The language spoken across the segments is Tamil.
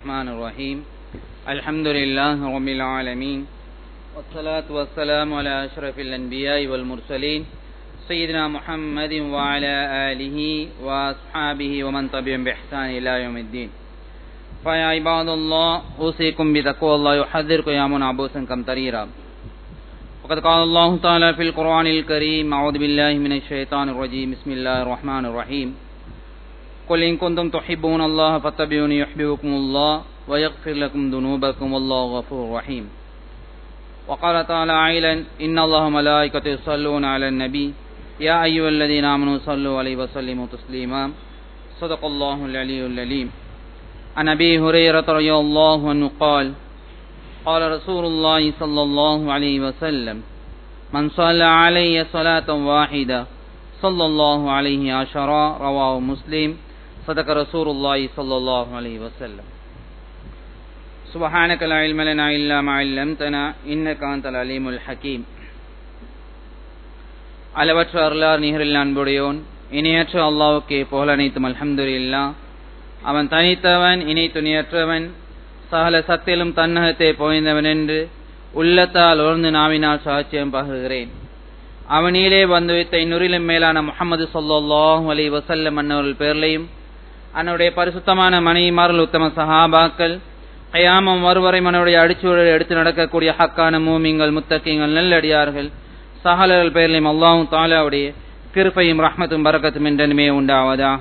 الرحمن الرحيم الحمد لله رب العالمين والصلاة والسلام على أشرف الأنبياء والمرسلين سيدنا محمد وعلى آله وأصحابه ومن تبعهم بإحسان إلى يوم الدين فيا عباد الله أوصيكم بتقوى الله يحذركم يا من عبوسا كم تريرا وقد قال الله تعالى في القرآن الكريم أعوذ بالله من الشيطان الرجيم بسم الله الرحمن الرحيم قل إن كنتم تحبون الله فاتبعوني يحببكم الله ويغفر لكم ذنوبكم والله غفور رحيم وقال تعالى عيلا إن الله ملائكته يصلون على النبي يا أيها الذين آمنوا صلوا عليه وسلموا تسليما صدق الله العلي العليم عن أبي هريرة رضي الله عنه قال قال رسول الله صلى الله عليه وسلم من صلى علي صلاة واحدة صلى الله عليه عشرا رواه مسلم صدق رسول الله صلى الله عليه وسلم سبحانك لا علم لنا إلا ما علمتنا إنك أنت العليم الحكيم அளவற்ற அருளார் நிகரில் அன்புடையோன் இணையற்ற அல்லாவுக்கே புகழ் அனைத்தும் அல்ஹம்துலில்லா அவன் தனித்தவன் இணை துணியற்றவன் சகல சத்திலும் தன்னகத்தை போய்ந்தவன் என்று உள்ளத்தால் உணர்ந்து நாவினால் சாட்சியம் பகுகிறேன் அவனிலே வந்து வைத்த இந்நூறிலும் மேலான முகமது சொல்லாஹ் அலி வசல்லம் அன்னவர்கள் பேர்லையும் அவனுடைய பரிசுத்தமான மணிமார்கள் உத்தம சஹாபாக்கள் கயாமம் வருவரை மனுடைய அடிச்சூழலை எடுத்து நடக்கக்கூடிய ஹக்கான மூமிங்கள் முத்தக்கிங்கள் நல்லடியார்கள் சகலர்கள் பேர்லையும் அல்லாஹும் தாலாவுடைய கிருப்பையும் ரஹ்மத்தும் பறக்கத்தும் என்றனுமே உண்டாவதாக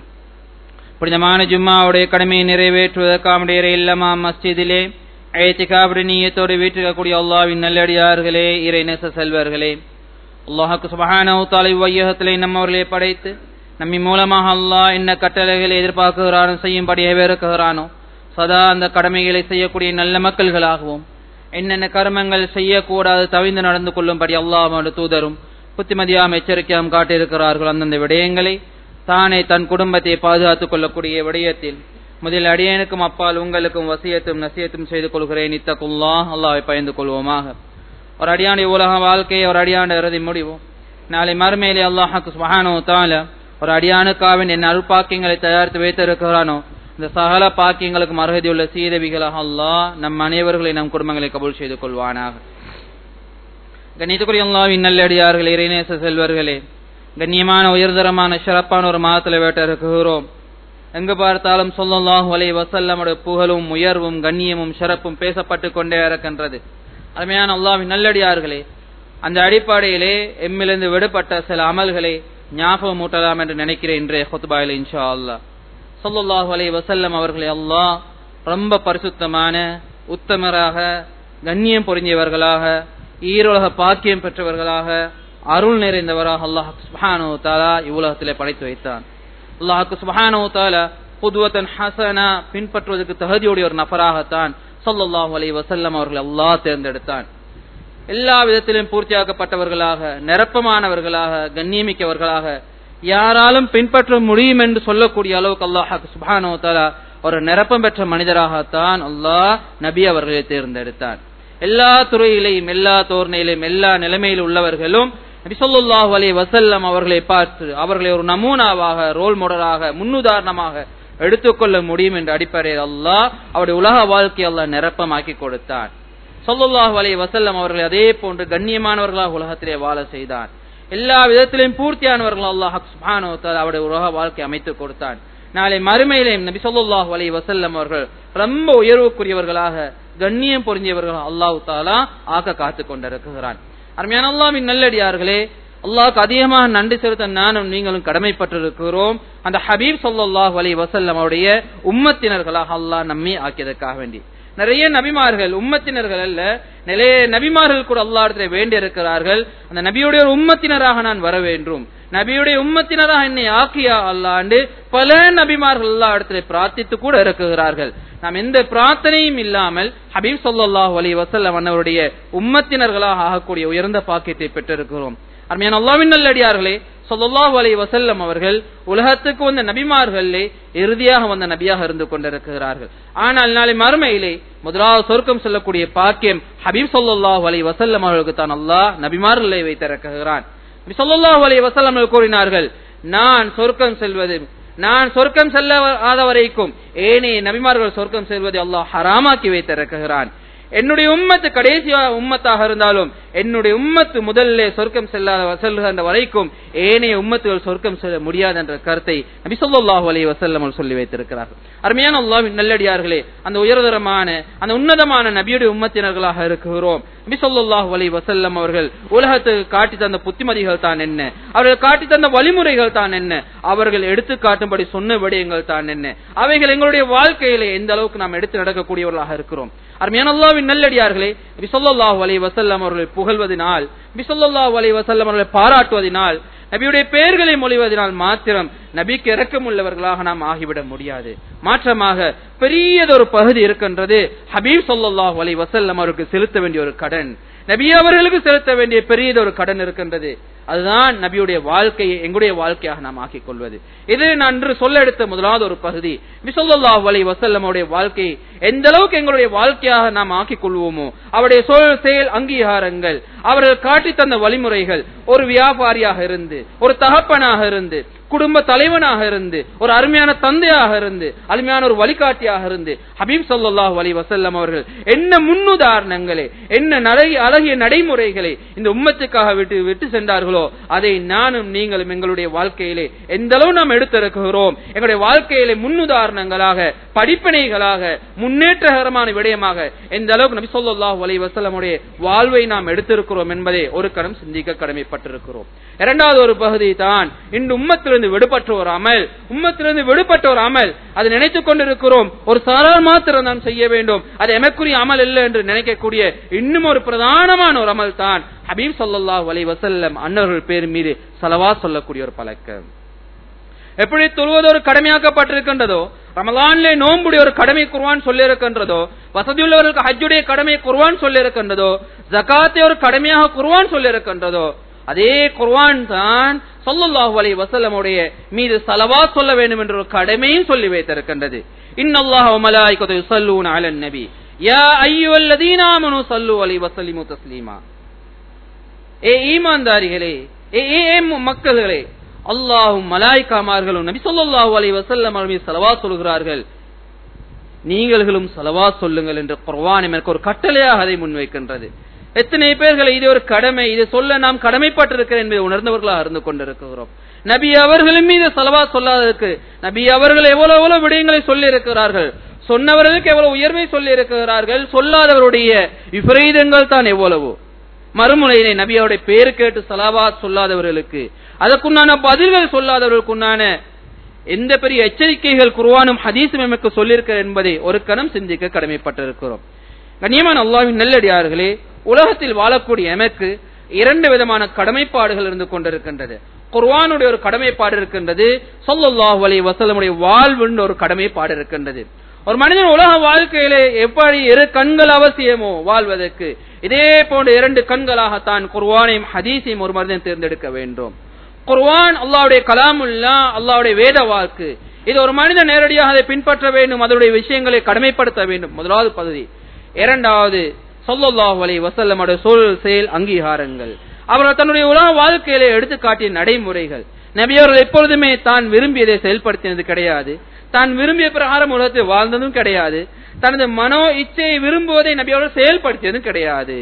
புனிதமான ஜும்மாவுடைய கடமையை நிறைவேற்றுவதற்காக இல்லமா மஸ்ஜிதிலே ஐத்திகாவுடைய நீயத்தோடு வீட்டிருக்கக்கூடிய அல்லாவின் நல்லடியார்களே இறை நெச செல்வர்களே அல்லாஹுக்கு சுபஹான தாலை வையகத்திலே நம்மவர்களே படைத்து நம்மி மூலமாக அல்லாஹ் என்ன கட்டளைகளை எதிர்பார்க்கிறானோ செய்யும்படியே வெறுக்குகிறானோ சதா அந்த கடமைகளை செய்யக்கூடிய நல்ல மக்கள்களாகவும் என்னென்ன கர்மங்கள் செய்யக்கூடாது தவிந்து நடந்து கொள்ளும்படி அல்லாஹோட தூதரும் புத்திமதியாம் எச்சரிக்கையாம் காட்டியிருக்கிறார்கள் அந்தந்த விடயங்களை தானே தன் குடும்பத்தை பாதுகாத்துக் கொள்ளக்கூடிய விடயத்தில் முதல் அடியனுக்கும் அப்பால் உங்களுக்கும் வசியத்தும் நசியத்தும் செய்து கொள்கிறேன் இத்தகுல்லா அல்லாவை பயந்து கொள்வோமாக ஒரு அடியாண்ட உலக வாழ்க்கை ஒரு அடியாண்ட இறுதி முடிவும் நாளை மறுமையிலே அல்லாஹாக்கு சுபஹானோ தால ஒரு அடியானுக்காவின் என் அருள்பாக்கியங்களை தயாரித்து வைத்திருக்கிறானோ இந்த சகல பாக்கியங்களுக்கு மருகதியுள்ள சீதவிகளாக அல்லாஹ் நம் அனைவர்களை நம் குடும்பங்களை கபூல் செய்து கொள்வானாக கணித்துக்குரிய அல்லாவின் நல்லடியார்கள் இறைநேச செல்வர்களே கண்ணியமான உயர்தரமான சிறப்பான ஒரு மாதத்தில் வேட்டிருக்கிறோம் எங்கு பார்த்தாலும் சொல்லல்லாஹு அலை வசல்லமுடைய புகழும் உயர்வும் கண்ணியமும் சிறப்பும் பேசப்பட்டு கொண்டே இருக்கின்றது அருமையான அல்லாவின் நல்லடியார்களே அந்த அடிப்படையிலே எம்மிலிருந்து விடுபட்ட சில அமல்களை ஞாபகம் ஊட்டலாம் என்று நினைக்கிறேன் இன்றைய ஹொத்துபாயில் இன்ஷா அல்லா சொல்லல்லாஹு அலை வசல்லம் அவர்களை அல்லாஹ் ரொம்ப பரிசுத்தமான உத்தமராக கண்ணியம் பொருந்தியவர்களாக ஈரோலக பாக்கியம் பெற்றவர்களாக அருள் நிறைந்தவராக அல்லாஹ் சுபஹானோ தாலா இவ்வுலகத்திலே படைத்து வைத்தான் அல்லாஹுக்கு சுபஹானோ தாலா புதுவத்தன் ஹசனா பின்பற்றுவதற்கு தகுதியுடைய ஒரு நபராகத்தான் சொல்லல்லாஹு அலி வசல்லம் அவர்கள் அல்லாஹ் தேர்ந்தெடுத்தான் எல்லா விதத்திலும் பூர்த்தியாக்கப்பட்டவர்களாக நிரப்பமானவர்களாக கண்ணியமிக்கவர்களாக யாராலும் பின்பற்ற முடியும் என்று சொல்லக்கூடிய அளவுக்கு அல்லாஹாக்கு சுபானோ தாலா ஒரு நிரப்பம் பெற்ற மனிதராகத்தான் அல்லாஹ் நபி அவர்களை தேர்ந்தெடுத்தான் எல்லா துறையிலையும் எல்லா தோரணையிலும் எல்லா நிலைமையில் உள்ளவர்களும் நபிசல்லாஹு அலி வசல்லம் அவர்களை பார்த்து அவர்களை ஒரு நமூனாவாக ரோல் மாடலாக முன்னுதாரணமாக எடுத்துக்கொள்ள முடியும் என்ற அடிப்படையில் அல்லாஹ் அவருடைய உலக வாழ்க்கை அல்லாஹ் நிரப்பமாக்கி கொடுத்தான் சொல்லல்லாஹு அலி வசல்லம் அவர்களை அதே போன்று கண்ணியமானவர்களாக உலகத்திலே வாழ செய்தான் எல்லா விதத்திலையும் பூர்த்தியானவர்கள் அல்லாஹ் சுபானோ அவருடைய உலக வாழ்க்கை அமைத்து கொடுத்தான் நாளை மறுமையிலையும் நபி சொல்லாஹு அலி வசல்லம் அவர்கள் ரொம்ப உயர்வுக்குரியவர்களாக கண்ணியம் பொருந்தியவர்கள் அல்லாஹு தாலா ஆக்க காத்து கொண்டிருக்கிறான் அருமையான அல்லாவின் நல்லடியார்களே அல்லாஹ்க்கு அதிகமாக நன்றி செலுத்த நானும் நீங்களும் கடமைப்பட்டிருக்கிறோம் அந்த ஹபீப் சொல்லாஹு அலி வசல்லம் அவருடைய உம்மத்தினர்களாக அல்லாஹ் நம்மை ஆக்கியதற்காக வேண்டி நிறைய நபிமார்கள் உம்மத்தினர்கள் அல்ல நிறைய நபிமார்கள் கூட அல்லா இடத்துல வேண்டி இருக்கிறார்கள் அந்த நபியுடைய ஒரு உம்மத்தினராக நான் வர வேண்டும் நபியுடைய உம்மத்தினராக என்னை ஆக்கியா அல்லாண்டு பல நபிமார்கள் அல்லா இடத்துல பிரார்த்தித்து கூட இருக்குகிறார்கள் நாம் எந்த பிரார்த்தனையும் இல்லாமல் ஹபீப் சொல்லாஹு அலி வசல்லம் அவருடைய உம்மத்தினர்களாக ஆகக்கூடிய உயர்ந்த பாக்கியத்தை பெற்றிருக்கிறோம் அருமையான அல்லாவின் நல்லடியார்களே சொல்லல்லாஹு அலை வசல்லம் அவர்கள் உலகத்துக்கு வந்த நபிமார்களே இறுதியாக வந்த நபியாக இருந்து கொண்டிருக்கிறார்கள் ஆனால் நாளை மறுமையிலே முதலாவது சொர்க்கம் சொல்லக்கூடிய பாக்கியம் ஹபீப் சொல்லல்லாஹு அலை வசல்லம் அவர்களுக்கு தான் அல்லாஹ் நபிமார்களை வைத்திருக்கிறான் சொல்லல்லாஹு அலை வசல்லம் அவர்கள் கூறினார்கள் நான் சொர்க்கம் செல்வது நான் சொர்க்கம் செல்லாத வரைக்கும் ஏனைய நபிமார்கள் சொர்க்கம் செல்வதை அல்லாஹ் ஹராமாக்கி வைத்திருக்கிறான் என்னுடைய உம்மத்து கடைசி உம்மத்தாக இருந்தாலும் என்னுடைய உம்மத்து முதல்ல சொர்க்கம் செல்லாத செல்கின்ற வரைக்கும் ஏனைய உம்மத்துகள் சொர்க்கம் செல்ல முடியாது என்ற கருத்தை நபி ஸல்லல்லாஹு அலைஹி வஸல்லம் அவர்கள் சொல்லி வைத்திருக்கிறார்கள் அருமையான அல்லாஹ்வின் நல்லடியார்களே அந்த உயர்தரமான அந்த உன்னதமான நபியுடைய உம்மத்தினர்களாக இருக்கிறோம் நபி ஸல்லல்லாஹு அலைஹி வஸல்லம் அவர்கள் உலகத்துக்கு காட்டி தந்த புத்திமதிகள் தான் என்ன அவர்கள் காட்டி தந்த வழிமுறைகள் தான் என்ன அவர்கள் எடுத்து காட்டும்படி சொன்ன விடயங்கள் தான் என்ன அவைகள் எங்களுடைய வாழ்க்கையிலே எந்த அளவுக்கு நாம் எடுத்து நடக்கக்கூடியவர்களாக இருக்கிறோம் அருமையான அல்லாவின் நல்லடியார்களே நபி ஸல்லல்லாஹு அலைஹி வஸல்லம் அவர்களை புகழ்வதனால் நபி ஸல்லல்லாஹு அலைஹி வஸல்லம் அவர்களை பாராட்டுவதனால் நபியுடைய பெயர்களை மொழிவதனால் மாத்திரம் நபிக்கு இறக்கம் உள்ளவர்களாக நாம் ஆகிவிட முடியாது மாற்றமாக பெரியதொரு பகுதி இருக்கின்றது ஹபீப் ஸல்லல்லாஹு அலைஹி வஸல்லம் அவருக்கு செலுத்த வேண்டிய ஒரு கடன் நபி அவர்களுக்கு செலுத்த வேண்டிய பெரியதொரு கடன் இருக்கின்றது அதுதான் நபியுடைய வாழ்க்கையை எங்களுடைய வாழ்க்கையாக நாம் ஆக்கிக் கொள்வது இது நான் இன்று சொல்ல எடுத்த முதலாவது ஒரு பகுதி விசல்லாஹ் அலை வசல்லமுடைய வாழ்க்கை எந்த அளவுக்கு எங்களுடைய வாழ்க்கையாக நாம் ஆக்கிக் கொள்வோமோ அவருடைய சொல் செயல் அங்கீகாரங்கள் அவர்கள் காட்டி தந்த வழிமுறைகள் ஒரு வியாபாரியாக இருந்து ஒரு தகப்பனாக இருந்து குடும்ப தலைவனாக இருந்து ஒரு அருமையான தந்தையாக இருந்து அருமையான ஒரு வழிகாட்டியாக இருந்து ஹபீப் ஸல்லல்லாஹு அலைஹி வஸல்லம் அவர்கள் என்ன முன்னுதாரணங்களை என்ன நடை அழகிய நடைமுறைகளை இந்த உம்மத்துக்காக விட்டு விட்டு சென்றார்களோ அதை நானும் நீங்களும் எங்களுடைய வாழ்க்கையிலே எந்த அளவு நாம் எடுத்திருக்கிறோம் எங்களுடைய வாழ்க்கையிலே முன்னுதாரணங்களாக படிப்பினைகளாக முன்னேற்றகரமான விடயமாக எந்த அளவுக்கு நபி ஸல்லல்லாஹு அலைஹி வஸல்லமுடைய வாழ்வை நாம் எடுத்திருக்கிறோம் என்பதை ஒரு கணம் சிந்திக்க கடமைப்பட்டிருக்கிறோம் இரண்டாவது ஒரு பகுதி தான் இன்று உம்மத்திலிருந்து விடுபட்ட ஒரு அமல் உம்மத்திலிருந்து விடுபட்ட ஒரு அமல் அதை நினைத்துக் கொண்டிருக்கிறோம் ஒரு சாரார் மாத்திரம் நாம் செய்ய வேண்டும் அது எமக்குரிய அமல் இல்லை என்று நினைக்கக்கூடிய இன்னும் ஒரு பிரதானமான ஒரு அமல் தான் ஹபீப் ஸல்லல்லாஹு அலைஹி வஸல்லம் அன்னவர்கள் பேர் மீது சலவா சொல்லக்கூடிய ஒரு பழக்கம் எப்படி தொழுவது ஒரு கடமையாக்கப்பட்டிருக்கின்றதோ ரமலான்ல நோம்புடைய ஒரு கடமை குர்வான் சொல்லி இருக்கின்றதோ வசதியுள்ளவர்களுக்கு ஹஜ்ஜுடைய கடமை குர்வான் சொல்லி இருக்கின்றதோ ஜகாத்தை ஒரு கடமையாக குர்வான் சொல்லி இருக்கின்றதோ அதே குர்வான் தான் சொல்லல்லாஹு அலை வசல்லமுடைய மீது சலவா சொல்ல வேண்டும் என்ற ஒரு கடமையும் சொல்லி வைத்திருக்கின்றது இன்னல்லாஹு மலாய்கத்து யுஸல்லூன அலன் நபி யா அய்யுவல்லதீன ஆமனு ஸல்லு அலைஹி வஸல்லிமு தஸ்லீமா ஏ ஈமான்தாரிகளே ஏ ஏ ஏ மக்கள்களே அல்லாஹும் மலாய்க்காமார்களும் நபி ஸல்லல்லாஹு அலைஹி வஸல்லம் அவர்கள் மீது ஸலவா சொல்கிறார்கள் நீங்களும் ஸலவா சொல்லுங்கள் என்று குர்ஆன் எனக்கு ஒரு கட்டளையாக அதை முன்வைக்கின்றது எத்தனை பேர்களை இது ஒரு கடமை இதை சொல்ல நாம் கடமைப்பட்டிருக்கிறேன் என்பதை உணர்ந்தவர்களாக இருந்து கொண்டிருக்கிறோம் நபி அவர்களின் மீது செலவா சொல்லாததற்கு நபி அவர்கள் எவ்வளவு எவ்வளவு விடயங்களை சொல்லி இருக்கிறார்கள் சொன்னவர்களுக்கு எவ்வளவு உயர்வை சொல்லி இருக்கிறார்கள் சொல்லாதவருடைய விபரீதங்கள் தான் எவ்வளவு மறுமுறையிலே நபியோடைய பேரு கேட்டு சலாவா சொல்லாதவர்களுக்கு அதற்குண்டான பதில்கள் சொல்லாதவர்களுக்குண்டான எந்த பெரிய எச்சரிக்கைகள் குருவானும் ஹதீசும் எமக்கு சொல்லியிருக்க என்பதை ஒரு கணம் சிந்திக்க கடமைப்பட்டிருக்கிறோம் கண்ணியமான அல்லாவின் நல்லடியார்களே உலகத்தில் வாழக்கூடிய எமக்கு இரண்டு விதமான கடமைப்பாடுகள் இருந்து கொண்டிருக்கின்றது குர்வானுடைய ஒரு கடமைப்பாடு இருக்கின்றது சொல்லல்லாஹு அலைஹி வஸல்லமுடைய வாழ்வுன்ற ஒரு கடமைப்பாடு இருக்கின்றது ஒரு மனிதன் உலக வாழ்க்கையிலே எப்படி இரு கண்கள் அவசியமோ வாழ்வதற்கு இதே போன்ற இரண்டு கண்களாகத்தான் குர்வானையும் ஹதீஸையும் ஒரு மனிதன் தேர்ந்தெடுக்க வேண்டும் குர்வான் அல்லாவுடைய கலாமுல்லா அல்லாவுடைய வேத வாக்கு இது ஒரு மனிதன் நேரடியாக அதை பின்பற்ற வேண்டும் அதனுடைய விஷயங்களை கடமைப்படுத்த வேண்டும் முதலாவது பகுதி இரண்டாவது சொல்லல்லாஹு அலைஹி வஸல்லமுடைய சொல் செயல் அங்கீகாரங்கள் அவர்கள் தன்னுடைய உலக வாழ்க்கையிலே எடுத்து காட்டிய நடைமுறைகள் நபியவர்கள் எப்பொழுதுமே தான் விரும்பியதை செயல்படுத்தினது கிடையாது தான் விரும்பிய பிரகாரம் உலகத்தை வாழ்ந்ததும் கிடையாது தனது மனோ இச்சையை விரும்புவதை நபியவர்கள் செயல்படுத்தியதும் கிடையாது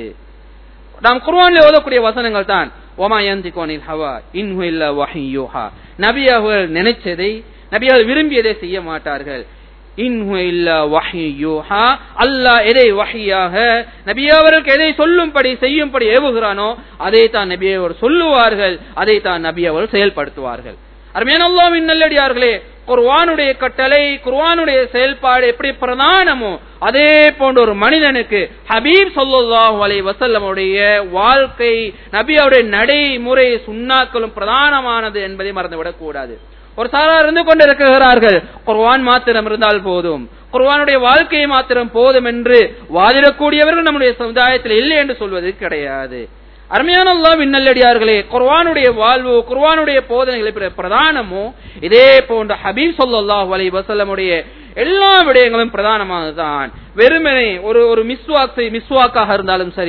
நாம் குர்ஆனில் ஓதக்கூடிய வசனங்கள் தான் ஒமா யந்திகோனில் ஹவா இன்ஹு இல்ல வஹியூஹா நபி அவர்கள் நினைச்சதை நபி அவர்கள் விரும்பியதை செய்ய மாட்டார்கள் இன்ஹு இல்ல வஹியூஹா அல்லாஹ் எதை வஹியாக நபி அவர்களுக்கு எதை சொல்லும்படி செய்யும்படி ஏவுகிறானோ அதை தான் நபி அவர் சொல்லுவார்கள் அதை தான் நபி அவர்கள் செயல்படுத்துவார்கள் அருமையான அல்லாவின் நல்லடியார்களே குர்வானுடைய கட்டளை குர்வானுடைய செயல்பாடு எப்படி பிரதானமோ அதே போன்ற ஒரு மனிதனுக்கு ஹபீப் சொல்லாஹு அலை வசல்லமுடைய வாழ்க்கை நபி அவருடைய நடைமுறை சுண்ணாக்களும் பிரதானமானது என்பதை மறந்துவிடக் கூடாது ஒரு சாரா இருந்து கொண்டிருக்கிறார்கள் குர்வான் மாத்திரம் இருந்தால் போதும் குர்வானுடைய வாழ்க்கையை மாத்திரம் போதும் என்று வாதிடக்கூடியவர்கள் நம்முடைய சமுதாயத்தில் இல்லை என்று சொல்வது கிடையாது அருமையான அல்லாவின் நல்லடியார்களே குர்வானுடைய வாழ்வு குர்வானுடைய போதனைகளை பிரதானமோ இதே போன்ற ஹபீப் சொல்லாஹ் அலை வசல்லமுடைய எல்லா விடயங்களும் பிரதானமானதுதான் வெறுமனே ஒரு ஒரு மிஸ்வாக் மிஸ்வாக்காக இருந்தாலும் சரி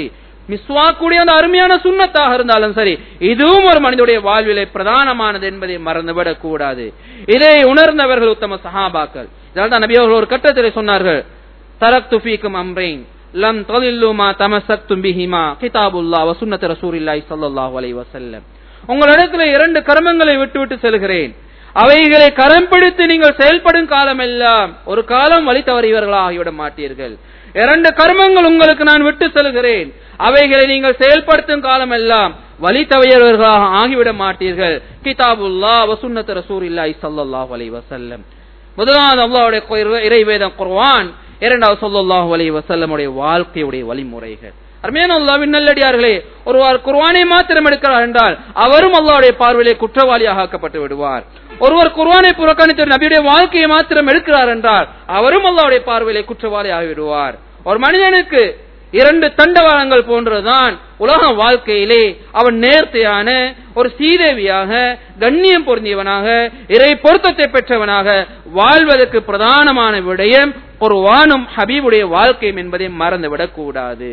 மிஸ்வாக்குடைய அந்த அருமையான சுண்ணத்தாக இருந்தாலும் சரி இதுவும் ஒரு மனிதனுடைய வாழ்விலே பிரதானமானது என்பதை மறந்துவிடக் கூடாது இதை உணர்ந்தவர்கள் உத்தம சஹாபாக்கள் இதனால் தான் நபி அவர்கள் ஒரு கட்டத்திலே சொன்னார்கள் தரக் துஃபீக்கும் அம்ரைன் லம் தொழில்லு மா தமசத்தும் பிஹிமா கிதாபுல்லா வசுன்னத் ரசூலில்லாஹி ஸல்லல்லாஹு அலைஹி வஸல்லம் உங்களிடத்தில் இரண்டு கர்மங்களை விட்டுவிட்டு செல்கிறேன் அவைகளை கரம் பிடித்து நீங்கள் செயல்படும் காலமெல்லாம் ஒரு காலம் வழி தவறியவர்களாக ஆகிவிட மாட்டீர்கள் இரண்டு கர்மங்கள் உங்களுக்கு நான் விட்டு செல்கிறேன் அவைகளை நீங்கள் செயல்படுத்தும் காலமெல்லாம் வழி தவறியவர்களாக ஆகிவிட மாட்டீர்கள் கிதாபுல்லா வசுன்னத் ரசூலில்லாஹி ஸல்லல்லாஹு அலைஹி வஸல்லம் முதலாவது அல்லாஹ்வுடைய இறைவேதம் குர்ஆன் இரண்டாவது ஸல்லல்லாஹு அலைஹி வஸல்லமுடைய வாழ்க்கையுடைய வழிமுறைகள் அருமையான அல்லாவின் நல்லடியார்களே ஒருவர் குர்வானை மாத்திரம் எடுக்கிறார் என்றால் அவரும் அல்லாவுடைய பார்வையிலே குற்றவாளியாக ஆக்கப்பட்டு விடுவார் ஒருவர் குர்வானை புறக்கணித்து நபியுடைய வாழ்க்கையை மாத்திரம் எடுக்கிறார் என்றால் அவரும் அல்லாவுடைய பார்வையிலே குற்றவாளி ஆகிவிடுவார் ஒரு மனிதனுக்கு இரண்டு தண்டவாளங்கள் போன்றதுதான் உலக வாழ்க்கையிலே அவன் நேர்த்தையான ஒரு சீதேவியாக கண்ணியம் பொருந்தியவனாக இறை பொருத்தத்தை பெற்றவனாக வாழ்வதற்கு பிரதானமான விடயம் ஒரு வானும் ஹபீபுடைய வாழ்க்கையும் என்பதை மறந்துவிடக் கூடாது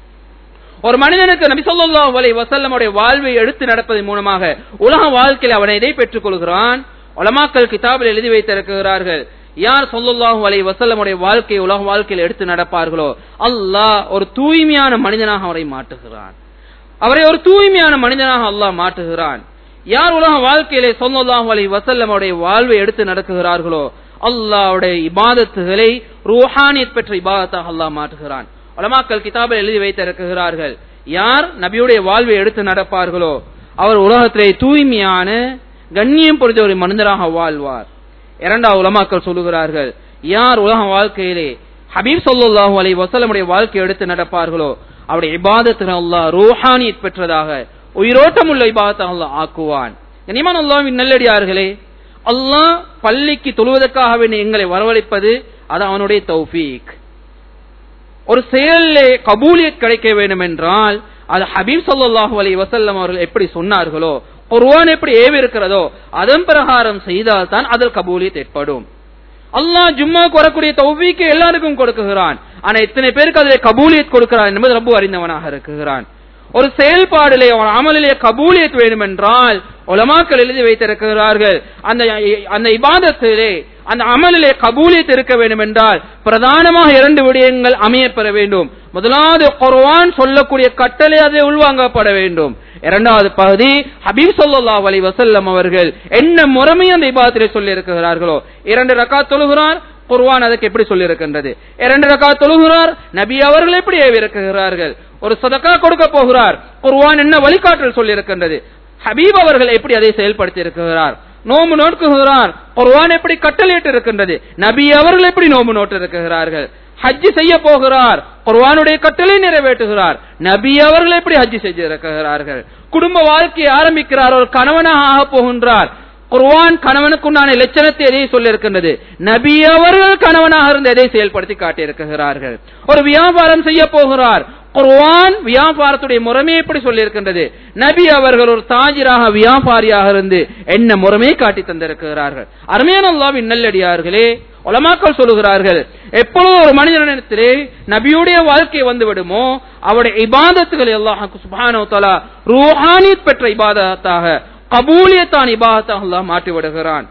ஒரு மனிதனுக்கு நபி ஸல்லல்லாஹு அலைஹி வஸல்லமுடைய வாழ்வை எடுத்து நடப்பதன் மூலமாக உலக வாழ்க்கையில் அவன் எதை பெற்றுக் கொள்கிறான் உலமாக்கள் கிதாபில் எழுதி வைத்திருக்கிறார்கள் யார் ஸல்லல்லாஹு அலைஹி வஸல்லமுடைய வாழ்க்கையை உலக வாழ்க்கையில் எடுத்து நடப்பார்களோ அல்லாஹ் ஒரு தூய்மையான மனிதனாக அவரை மாற்றுகிறான் அவரை ஒரு தூய்மையான மனிதனாக அல்லாஹ் மாற்றுகிறான் யார் உலக வாழ்க்கையிலே ஸல்லல்லாஹு அலைஹி வஸல்லமுடைய வாழ்வை எடுத்து நடக்குகிறார்களோ அல்லாஹ்வுடைய இபாதத்துகளை ரூஹானியத் பெற்ற இபாதத்தாக அல்லாஹ் மாற்றுகிறான் உலமாக்கள் கிதாபில் எழுதி வைத்திருக்கிறார்கள் யார் நபியுடைய வாழ்வை எடுத்து நடப்பார்களோ அவர் உலகத்திலே தூய்மையான கண்ணியம் பொறுத்த ஒரு மனிதராக வாழ்வார் இரண்டாவது உலமாக்கள் சொல்லுகிறார்கள் யார் உலக வாழ்க்கையிலே ஹபீப் ஸல்லல்லாஹு அலைஹி வஸல்லமுடைய வாழ்க்கை எடுத்து நடப்பார்களோ அவருடைய இபாதத்தை அல்லாஹ் ரூஹானியத் பெற்றதாக உயிரோட்டம் உள்ள இபாதத்தை அல்லாஹ் ஆக்குவான் கனிமான் அல்லாஹ்வின் நல்லடியார்களே அல்லாஹ் பள்ளிக்கு தொழுவதற்காக வேண்டி எங்களை வரவழைப்பது அது அவனுடைய தௌஃபீக் ஒரு செயலிலே கபூலியத் கிடைக்க வேண்டும் என்றால் அது ஹபீப் ஸல்லல்லாஹு அலைஹி வஸல்லம் அவர்கள் எப்படி சொன்னார்களோ குர்ஆன் எப்படி ஏவி இருக்கிறதோ அதன் பிரகாரம் செய்தால் தான் அதில் கபூலியத் ஏற்படும் அல்லாஹ் ஜும்மாக்கு வரக்கூடிய தௌஃபீக்கை எல்லாருக்கும் கொடுக்குகிறான் ஆனா இத்தனை பேருக்கு அதிலே கபூலியத் கொடுக்கிறான் என்பது ரொம்ப அறிந்தவனாக இருக்கிறான் ஒரு செயல்பாடிலே ஒரு அமலிலே கபூலியத் வேண்டும் என்றால் உலமாக்கள் எழுதி வைத்திருக்கிறார்கள் அந்த அந்த இபாதத்திலே அந்த அமலிலே கபூலியத் இருக்க வேண்டும் என்றால் பிரதானமாக இரண்டு விடயங்கள் அமையப்பெற வேண்டும் முதலாவது குர்ஆன் சொல்லக்கூடிய கட்டளை அதை உள்வாங்கப்பட வேண்டும் இரண்டாவது பகுதி ஹபீப் ஸல்லல்லாஹு அலைஹி வஸல்லம் அவர்கள் என்ன முறைமை அந்த இபாதத்திலே சொல்லி இருக்கிறார்களோ இரண்டு ரக்காத் தொழுகிறார் குர்ஆன் அதுக்கு எப்படி சொல்லி இருக்கின்றது இரண்டு ரக்காத் தொழுகிறார் நபி அவர்கள் எப்படி ஏவி இருக்கிறார்கள் ஒரு சதக்கா கொடுக்க போகிறார் குர்ஆன் என்ன வழிகாட்டல் சொல்லி இருக்கின்றது ஹபீப் அவர்கள் எப்படி அதை செயல்படுத்தி இருக்கிறார் நோம்பு நோக்குகிறார் குர்ஆன் எப்படி கட்டளையிட்டு இருக்கின்றது நபி அவர்கள் எப்படி நோம்பு நோட்டு இருக்கிறார்கள் ஹஜ் செய்ய போகிறார் குர்ஆனுடைய கட்டளை நிறைவேற்றுகிறார் நபி அவர்கள் எப்படி ஹஜ் செஞ்சிருக்கிறார்கள் குடும்ப வாழ்க்கையை ஆரம்பிக்கிறார் ஒரு கணவனாக ஆக போகின்றார் குர்ஆன் கணவனுக்குண்டான லட்சணத்தை எதை சொல்லி இருக்கின்றது நபி அவர்கள் கணவனாக இருந்து எதை செயல்படுத்தி காட்டியிருக்கிறார்கள் ஒரு வியாபாரம் செய்ய போகிறார் குர்ஆன் வியாபாரத்துடைய முறைமை எப்படி சொல்லி இருக்கின்றது நபி அவர்கள் ஒரு தாஜிராக வியாபாரியாக இருந்து என்ன முறைமையை காட்டி தந்திருக்கிறார்கள் அருமையான அல்லாவின் நல்லடியார்களே உலமாக்கள் சொல்லுகிறார்கள் எப்பொழுது ஒரு மனிதனிடத்திலே நபியுடைய வாழ்க்கை வந்து விடுமோ அவருடைய இபாதத்துகள் எல்லாம் சுபானோ தலா ரூஹானியத் பெற்ற இபாதத்தாக கபூலியத்தான் இபாதத்தாக அல்லாஹ் மாற்றி விடுகிறான்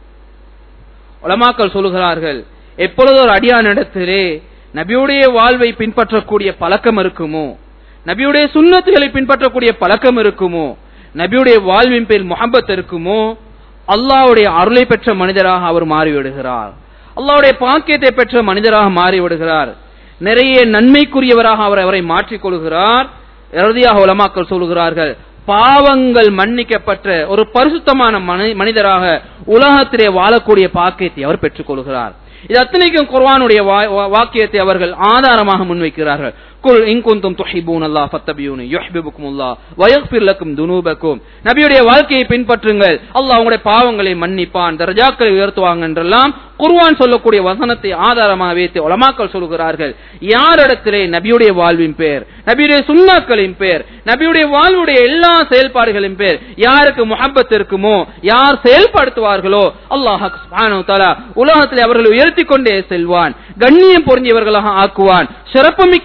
உலமாக்கள் சொல்லுகிறார்கள் எப்பொழுது ஒரு அடியானிடத்திலே நபியுடைய வாழ்வை பின்பற்றக்கூடிய பழக்கம் இருக்குமோ நபியுடைய சுண்ணத்துகளை பின்பற்றக்கூடிய பழக்கம் இருக்குமோ நபியுடைய வாழ்வின் பேர் முகப்பத் இருக்குமோ அல்லாவுடைய அருளை பெற்ற மனிதராக அவர் மாறிவிடுகிறார் அல்லாவுடைய பாக்கியத்தை பெற்ற மனிதராக மாறிவிடுகிறார் நிறைய நன்மைக்குரியவராக அவர் அவரை மாற்றிக் கொள்கிறார் இறுதியாக உலமாக்கள் சொல்லுகிறார்கள் பாவங்கள் மன்னிக்கப்பட்ட ஒரு பரிசுத்தமான மனிதராக உலகத்திலே வாழக்கூடிய பாக்கியத்தை அவர் பெற்றுக் கொள்கிறார் இது அத்தனைக்கும் குர்வானுடைய வாக்கியத்தை அவர்கள் ஆதாரமாக முன்வைக்கிறார்கள் குல் இன்குந்தும் துஹிபூன் அல்லாஹ் ஃபத்தபியூனி யுஹ்பிபுக்கும் அல்லாஹ் வயக்ஃபிர் லக்கும் துனூபக்கும் நபியுடைய வாழ்க்கையை பின்பற்றுங்கள் அல்லாஹ் உங்களுடைய பாவங்களை மன்னிப்பான் தர்ஜாக்களை உயர்த்துவாங்க என்றெல்லாம் குர்வான் சொல்லக்கூடிய வசனத்தை ஆதாரமாக வைத்து உலமாக்கள் சொல்கிறார்கள் யாரிடத்திலே நபியுடைய வாழ்வின் பேர் நபியுடைய சுண்ணாக்களின் பேர் நபியுடைய வாழ்வுடைய எல்லா செயல்பாடுகளின் பேர் யாருக்கு முஹப்பத் இருக்குமோ யார் செயல்படுத்துவார்களோ அல்லாஹ் தஆலா உலகத்திலே அவர்களை உயர்த்தி கொண்டே செல்வான் கண்ணியம் பொருந்தியவர்களாக ஆக்குவான் சிறப்புமிக்கவர்களாக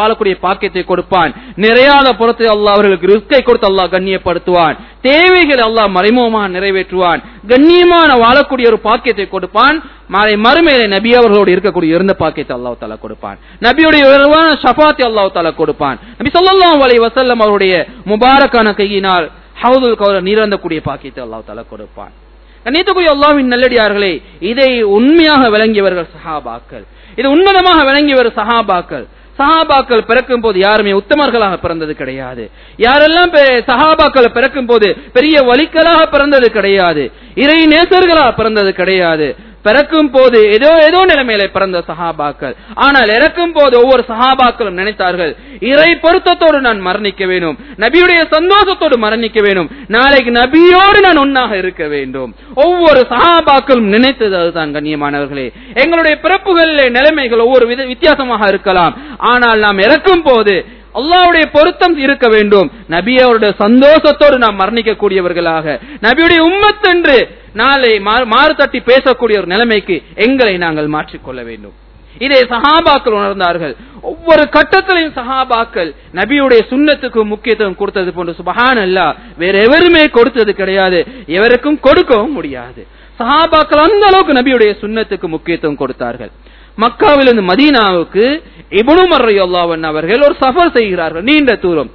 வாழக்கூடிய பாக்கியத்தை கொடுப்பான் நிறையாத புறத்தை அல்லாஹ் அவர்களுக்கு ரிஸ்கை கொடுத்து அல்லாஹ் கண்ணியப்படுத்துவான் தேவைகளை அல்லாஹ் மறைமுகமாக நிறைவேற்றுவான் கண்ணியமான வாழக்கூடிய ஒரு பாக்கியத்தை கொடுப்பான் மாலை மறுமையில நபி அவர்களோடு இருக்கக்கூடிய இருந்த பாக்கியத்தை அல்லாஹ் தாலா கொடுப்பான் நபியுடைய உயர்வான ஷஃபாத்தை அல்லாஹ் தாலா கொடுப்பான் நபி ஸல்லல்லாஹு அலைஹி வஸல்லம் அவருடைய முபாரக்கான கையினால் ஹவுதுல் கௌர நீரந்தக்கூடிய பாக்கியத்தை அல்லாஹ் தாலா கொடுப்பான் கண்ணியத்துக்குரிய அல்லாஹ்வின் நல்லடியார்களே இதை உண்மையாக விளங்கியவர்கள் சஹாபாக்கள் இது உன்னதமாக விளங்கியவர் சஹாபாக்கள் சஹாபாக்கள் பிறக்கும் போது யாருமே உத்தமர்களாக பிறந்தது கிடையாது யாரெல்லாம் பெ- சஹாபாக்கள் பிறக்கும் போது பெரிய வலிக்கலாக பிறந்தது கிடையாது இறை நேசர்களாக பிறந்தது கிடையாது பிறக்கும் போது ஏதோ ஏதோ நிலைமையில பிறந்த சஹாபாக்கள் ஆனால் இறக்கும் போது ஒவ்வொரு சஹாபாக்களும் நினைத்தார்கள் இறை பொருத்தத்தோடு நான் மரணிக்க வேண்டும் நபியுடைய சந்தோஷத்தோடு மரணிக்க வேண்டும் நாளைக்கு நபியோடு நான் ஒன்னாக இருக்க வேண்டும் ஒவ்வொரு சஹாபாக்களும் நினைத்தது அதுதான் கண்ணியமானவர்களே எங்களுடைய பிறப்புகளிலே நிலைமைகள் ஒவ்வொரு வித வித்தியாசமாக இருக்கலாம் ஆனால் நாம் இறக்கும் போது அல்லாஹ்வுடைய பொருத்தம் இருக்க வேண்டும் நபி அவருடைய சந்தோஷத்தோடு நாம் மரணிக்கக்கூடியவர்களாக நபியுடைய உம்மத் என்று நாளை மா- மாறு தட்டி பேசக்கூடிய ஒரு நிலைமைக்கு எங்களை நாங்கள் மாற்றிக்கொள்ள வேண்டும் இதை சஹாபாக்கள் உணர்ந்தார்கள் ஒவ்வொரு கட்டத்திலையும் சஹாபாக்கள் நபியுடைய சுண்ணத்துக்கு முக்கியத்துவம் கொடுத்தது போன்று சுபஹான் அல்லா வேற எவருமே கொடுத்தது கிடையாது எவருக்கும் கொடுக்கவும் முடியாது சஹாபாக்கள் அந்த அளவுக்கு நபியுடைய சுண்ணத்துக்கு முக்கியத்துவம் கொடுத்தார்கள் மக்காவிலிருந்து மதீனாவுக்கு இப்னு மர்ரையல்லாவன் அவர்கள் ஒரு சஃபர் செய்கிறார்கள் நீண்ட தூரம்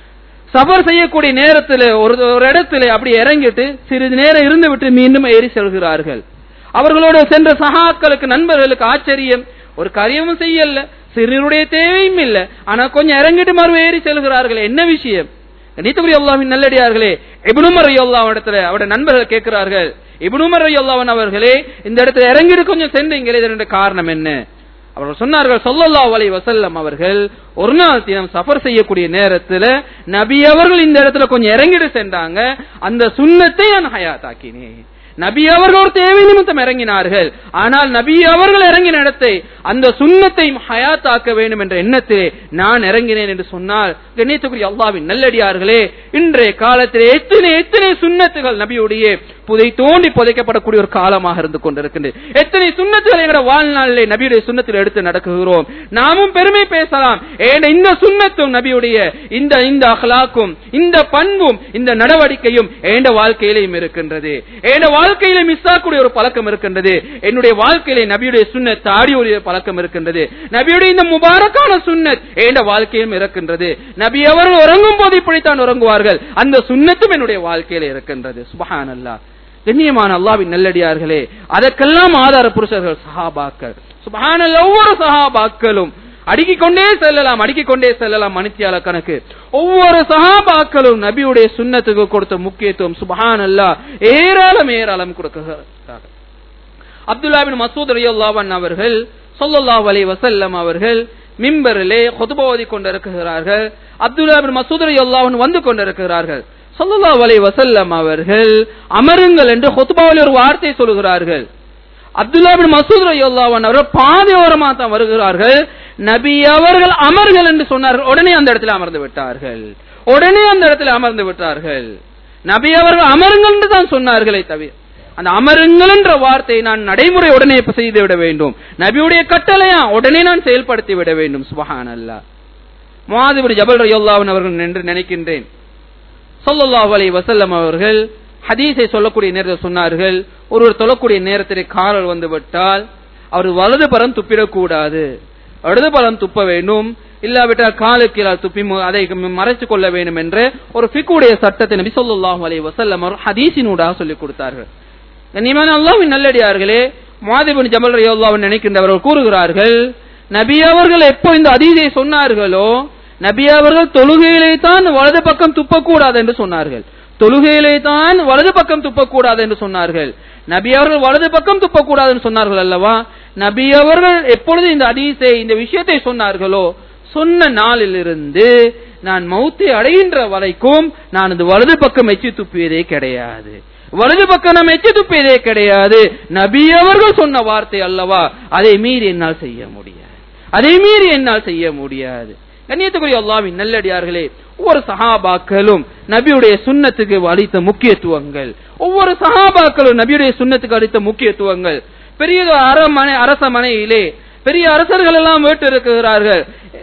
சஃபர் செய்யக்கூடிய நேரத்தில் ஒரு ஒரு இடத்துல அப்படி இறங்கிட்டு சிறிது நேரம் இருந்து விட்டு மீண்டும் ஏறி செல்கிறார்கள் அவர்களோடு சென்ற சகாக்களுக்கு நண்பர்களுக்கு ஆச்சரியம் ஒரு காரியமும் செய்யல சிறியருடைய தேவையும் இல்ல ஆனா கொஞ்சம் இறங்கிட்டு மறு ஏறி செல்கிறார்கள் என்ன விஷயம் நீத்துக்குரிய அல்லாவின் நல்லடியார்களே இபுனுமர் அல்லாஹ் இடத்துல அவருடைய நண்பர்கள் கேட்கிறார்கள் இபுனுமர் அல்லாவன் அவர்களே இந்த இடத்துல இறங்கிட்டு கொஞ்சம் சென்றீங்களே இதனுடைய காரணம் என்ன அவர்கள் சொன்னார்கள் ஸல்லல்லாஹு அலைஹி வஸல்லம் அவர்கள் ஒரு நாள் தினம் சஃபர் செய்யக்கூடிய நேரத்துல நபி அவர்கள் இந்த இடத்துல கொஞ்சம் இறங்கிட்டு சென்றாங்க அந்த சுண்ணத்தை நான் ஹயாத்தாக்கினேன் நபி அவர்கள் ஒரு தேவை நிமித்தம் இறங்கினார்கள் ஆனால் நபி அவர்கள் இறங்கின இடத்தை அந்த சுண்ணத்தையும் ஹயாத்தாக்க வேண்டும் என்ற எண்ணத்திலே நான் இறங்கினேன் என்று சொன்னால் கண்ணியத்துக்குரிய அல்லாவின் நல்லடியார்களே இன்றைய காலத்திலே எத்தனை எத்தனை சுண்ணத்துகள் நபியுடைய புதை தோண்டி புதைக்கப்படக்கூடிய ஒரு காலமாக இருந்து கொண்டிருக்கின்றது எத்தனை சுண்ணத்துகள் எங்களோட வாழ்நாளிலே நபியுடைய சுண்ணத்தில் எடுத்து நடக்குகிறோம் நாமும் பெருமை பேசலாம் ஏன் இந்த சுண்ணத்தும் நபியுடைய இந்த இந்த அகலாக்கும் இந்த பண்பும் இந்த நடவடிக்கையும் ஏண்ட வாழ்க்கையிலையும் இருக்கின்றது ஏண்ட வாழ்க்கையில மிஸ் ஆகக்கூடிய ஒரு பழக்கம் இருக்கின்றது என்னுடைய வாழ்க்கையிலே நபியுடைய சுண்ணத் தாடியுடைய பழக்கம் இருக்கின்றது நபியுடைய இந்த முபாரக்கான சுண்ணத் ஏண்ட வாழ்க்கையிலும் இருக்கின்றது நபி அவர்கள் உறங்கும் போது இப்படித்தான் உறங்குவார்கள் அந்த சுண்ணத்தும் என்னுடைய வாழ்க்கையில இருக்கின்றது சுபஹான் அல்லாஹ் கண்ணியமான அல்லாவின் நல்லடியார்களே அதற்கெல்லாம் ஆதார புருஷர்கள் சஹாபாக்கள் சுபஹானல்ல ஒவ்வொரு சஹாபாக்களும் அடுக்கிக் கொண்டே செல்லலாம் அடுக்கிக் கொண்டே செல்லலாம் மணித்தியால கணக்கு ஒவ்வொரு சஹாபாக்களும் நபியுடைய சுண்ணத்துக்கு கொடுத்த முக்கியத்துவம் சுபஹான் அல்லா ஏராளம் ஏராளம் கொடுக்கிறார்கள் அப்துல்லாபின் மசூத் ரலியல்லாஹு அவர்கள் ஸல்லல்லாஹு அலைஹி வஸல்லம் அவர்கள் மிம்பரிலே ஹுத்பா ஓதிக் கொண்டிருக்கிறார்கள் அப்துல்லாபின் மசூத் ரலியல்லாஹு வந்து கொண்டிருக்கிறார்கள் ஸல்லல்லாஹு அலைஹி வஸல்லம் அவர்கள் அமருங்கள் என்று ஹுத்பாவில் ஒரு வார்த்தை சொல்கிறார்கள் அப்துல்லா பின் மசூத் ரலியல்லாஹு அன்ஹு அவர்கள் பாதையோரமா தான் வருகிறார்கள் நபி அவர்கள் அமர்கள் என்று சொன்னார்கள் உடனே அந்த இடத்துல அமர்ந்து விட்டார்கள் உடனே அந்த இடத்துல அமர்ந்து விட்டார்கள் நபி அவர்கள் அமருங்கள் என்று தான் சொன்னார்களே தவிர அந்த அமருங்கள் என்ற வார்த்தையை நான் நடைமுறை உடனே இப்ப செய்து விட வேண்டும் நபியுடைய கட்டளையா உடனே நான் செயல்படுத்தி விட வேண்டும் சுபஹான் அல்லா முவாதிபுரி ஜபல் ரயோல்லாவன் அவர்கள் என்று நினைக்கின்றேன் ஸல்லல்லாஹு அலைஹி வஸல்லம் அவர்கள் ஹதீஸை சொல்லக்கூடிய நேரத்தில் சொன்னார்கள் ஒருவர் தொழக்கூடிய நேரத்திலே காரல் வந்து விட்டால் அவர் வலது பரம் துப்பிடக்கூடாது இடது பலம் துப்ப வேண்டும் இல்லாவிட்டால் காலுக்கு கீழால் துப்பி மு- அதை மறைத்துக் கொள்ள வேண்டும் என்ற ஒரு ஃபிக்குடைய சட்டத்தை நபி ஸல்லல்லாஹு அலைஹி வஸல்லம் அவர் ஹதீஸினூடாக சொல்லிக் கொடுத்தார்கள் கண்ணியமான அல்லாஹ்வின் நல்லடியார்களே மாதிபின் ஜபல் ரலியல்லாஹு நினைக்கின்றவர்கள் கூறுகிறார்கள் நபி அவர்கள் எப்போ இந்த அதீதை சொன்னார்களோ நபி அவர்கள் தொழுகையிலே தான் வலது பக்கம் துப்பக்கூடாது என்று சொன்னார்கள் தொழுகையிலே தான் வலது பக்கம் துப்பக்கூடாது என்று சொன்னார்கள் நபி அவர்கள் வலது பக்கம் துப்பக்கூடாது என்று சொன்னார்கள் அல்லவா நபி அவர்கள் எப்பொழுது இந்த அதீசை இந்த விஷயத்தை சொன்னார்களோ சொன்ன நாளிலிருந்து நான் மௌத்தை அடைகின்ற வரைக்கும் நான் இந்த வலது பக்கம் எச்சி துப்பியதே கிடையாது வலது பக்கம் நாம் எச்சி துப்பியதே கிடையாது நபி அவர்கள் சொன்ன வார்த்தை அல்லவா அதை மீறி என்னால் செய்ய முடியாது அதை மீறி என்னால் செய்ய முடியாது கண்ணியத்துக்குரிய அல்லாவின் நல்லடியார்களே ஒவ்வொரு சஹாபாக்களும் நபியுடைய சுண்ணத்துக்கு அளித்த முக்கியத்துவங்கள் ஒவ்வொரு சஹாபாக்களும் நபியுடைய சுண்ணத்துக்கு அளித்த முக்கியத்துவங்கள் பெரிய அரமனை அரச மனையிலே பெரிய அரசர்கள் எல்லாம் வீட்டு இருக்கிறார்கள்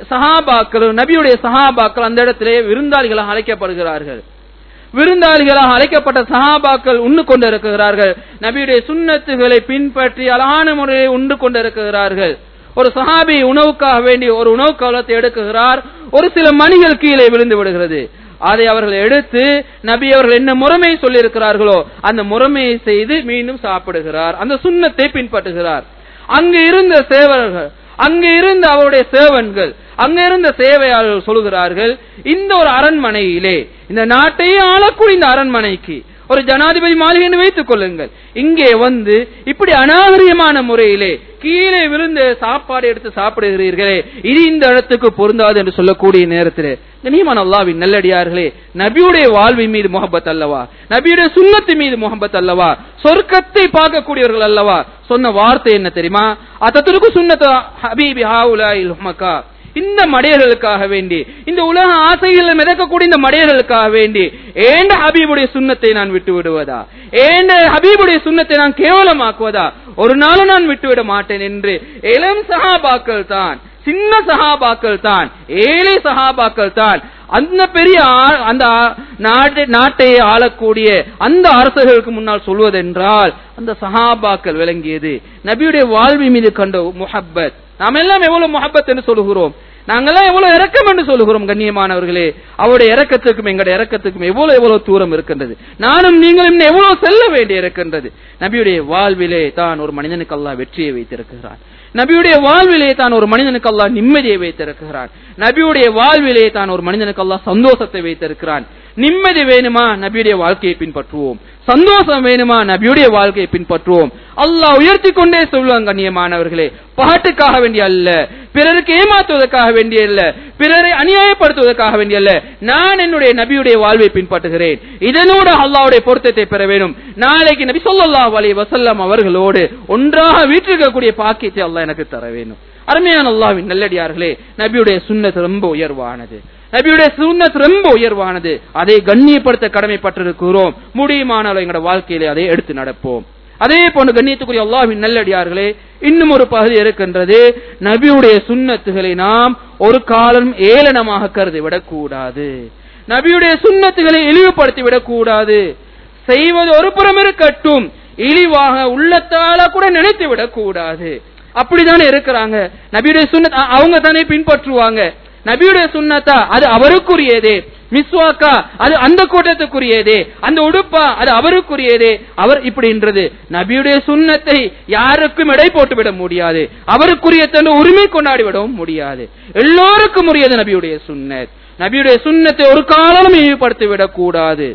சஹாபாக்கள் நபியுடைய சஹாபாக்கள் அந்த இடத்திலே விருந்தாளிகளாக அழைக்கப்படுகிறார்கள் விருந்தாளிகளாக அழைக்கப்பட்ட சஹாபாக்கள் உண்டு கொண்டிருக்கிறார்கள் நபியுடைய சுன்னத்துகளை பின்பற்றி அழகான முறையை உண்டு கொண்டிருக்கிறார்கள் ஒரு சஹாபி உணவுக்காக வேண்டி ஒரு உணவு காலத்தை எடுக்குகிறார் ஒரு சில மணிகள் கீழே விழுந்து விடுகிறது அதை அவர்கள் எடுத்து நபி அவர்கள் என்ன முறைமையை சொல்லியிருக்கிறார்களோ அந்த முறைமையை செய்து மீண்டும் சாப்பிடுகிறார் அந்த சுண்ணத்தை பின்பற்றுகிறார் அங்கு இருந்த சேவர்கள் அங்கு இருந்த அவருடைய சேவன்கள் அங்க இருந்த சேவையாளர்கள் சொல்கிறார்கள் இந்த ஒரு அரண்மனையிலே இந்த நாட்டையே ஆளக்கூடிய இந்த அரண்மனைக்கு ஒரு ஜனாதிபதி மாளிகை என்று வைத்துக் கொள்ளுங்கள் இங்கே வந்து இப்படி அநாகரியமான முறையிலே கீழே விழுந்து சாப்பாடு எடுத்து சாப்பிடுகிறீர்களே இது இந்த இடத்துக்கு பொருந்தாது என்று சொல்லக்கூடிய நேரத்திலே கனியமான அல்லாவின் நல்லடியார்களே நபியுடைய வாழ்வின் மீது முகப்பத் அல்லவா நபியுடைய சுண்ணத்து மீது முகப்பத் அல்லவா சொர்க்கத்தை பார்க்கக்கூடியவர்கள் அல்லவா சொன்ன வார்த்தை என்ன தெரியுமா அதற்கு சுண்ணத்து ஹபீபி ஹாவுலாயில் மக்கா இந்த மடையர்களுக்காக வேண்டி இந்த உலக ஆசைகளில் மிதக்கக்கூடிய இந்த மடையர்களுக்காக வேண்டி ஏண்ட ஹபீபுடைய சுண்ணத்தை நான் விட்டு விடுவதா ஏண்ட ஹபீபுடைய சுண்ணத்தை நான் கேவலமாக்குவதா ஒரு நாளும் நான் விட்டுவிட மாட்டேன் என்று இளம் சகாபாக்கள் தான் சின்ன சகாபாக்கள் தான் ஏழை சகாபாக்கள் தான் அந்த பெரிய ஆ- அந்த ஆ- நாட்டை நாட்டை ஆளக்கூடிய அந்த அரசர்களுக்கு முன்னால் சொல்வதென்றால் அந்த சஹாபாக்கள் விளங்கியது நபியுடைய வாழ்வி மீது கண்ட முஹப்பத் நாம் எல்லாம் எவ்வளவு முஹப்பத் என்று சொல்லுகிறோம் நாங்கெல்லாம் எவ்வளவு இரக்கம் என்று சொல்லுகிறோம் கண்ணியமானவர்களே அவருடைய இரக்கத்துக்கும் எங்களுடைய இரக்கத்துக்கும் எவ்வளவு எவ்வளவு தூரம் இருக்கின்றது நானும் நீங்களும் இன்னும் எவ்வளவு செல்ல வேண்டி இருக்கின்றது நபியுடைய வாழ்விலே தான் ஒரு மனிதனுக்கு அல்லாஹ் வெற்றியை வைத்திருக்கிறான் நபியுடைய வாழ்விலே தான் ஒரு மனிதனுக்கு அல்லாஹ் நிம்மதியை வைத்திருக்கிறான் நபியுடைய வாழ்விலே தான் ஒரு மனிதனுக்கு அல்லாஹ் சந்தோஷத்தை வைத்திருக்கிறான் நிம்மதி வேணுமா நபியுடைய வாழ்க்கையை பின்பற்றுவோம் சந்தோஷம் வேணுமா நபியுடைய வாழ்க்கையை பின்பற்றுவோம் அல்லாஹ் உயர்த்தி கொண்டே சொல்லுவாங்க கண்ணியமானவர்களே பாட்டுக்காக வேண்டிய அல்ல பிறருக்கு ஏமாற்றுவதற்காக வேண்டிய அல்ல பிறரை அநியாயப்படுத்துவதற்காக வேண்டிய அல்ல நான் என்னுடைய நபியுடைய வாழ்வை பின்பற்றுகிறேன் இதனோடு அல்லாஹ்வுடைய பொருத்தத்தை பெற வேண்டும் நாளைக்கு நபி ஸல்லல்லாஹு அலைஹி வஸல்லம் அவர்களோடு ஒன்றாக வீற்றிருக்கக்கூடிய பாக்கியத்தை அல்லாஹ் எனக்கு தர வேண்டும் அருமையான அல்லாஹ்வின் நல்லடியார்களே நபியுடைய சுன்னத் ரொம்ப உயர்வானது நபியுடைய சுன்னத் ரொம்ப உயர்வானது அதை கண்ணியப்படுத்த கடமைப்பட்டிருக்கிறோம் முடியுமானால் எங்களோட வாழ்க்கையிலே அதை எடுத்து நடப்போம் அதே போன்று கண்ணியத்துக்குரிய அல்லாஹ்வின் நல்லடியார்களே இன்னும் ஒரு பகுதி இருக்கின்றது நபியுடைய சுன்னத்துகளை நாம் ஒரு காலம் ஏளனமாக கருதி விடக்கூடாது நபியுடைய சுன்னத்துகளை இழிவுபடுத்தி விடக்கூடாது செய்வது ஒரு புறம் இருக்கட்டும் இழிவாக உள்ளத்தால கூட நினைத்து விடக்கூடாது அப்படித்தானே இருக்கிறாங்க நபியுடைய சுன்னத் அ- அவங்க தானே பின்பற்றுவாங்க நபியுடைய சுன்னத்தா அது அவருக்குரியதே மிஸ்வாக்கா அது அந்த கூட்டத்துக்குரியதே அந்த உடுப்பா அது அவருக்குரியதே அவர் இப்படின்றது நபியுடைய சுன்னத்தை யாருக்கும் எடை போட்டு விட முடியாது அவருக்குரிய தன் உரிமை கொண்டாடி விடவும் முடியாது எல்லோருக்கும் உரியது நபியுடைய சுன்னத் நபியுடைய சுன்னத்தை ஒரு காலம் இழிவுபடுத்தி விடக்கூடாது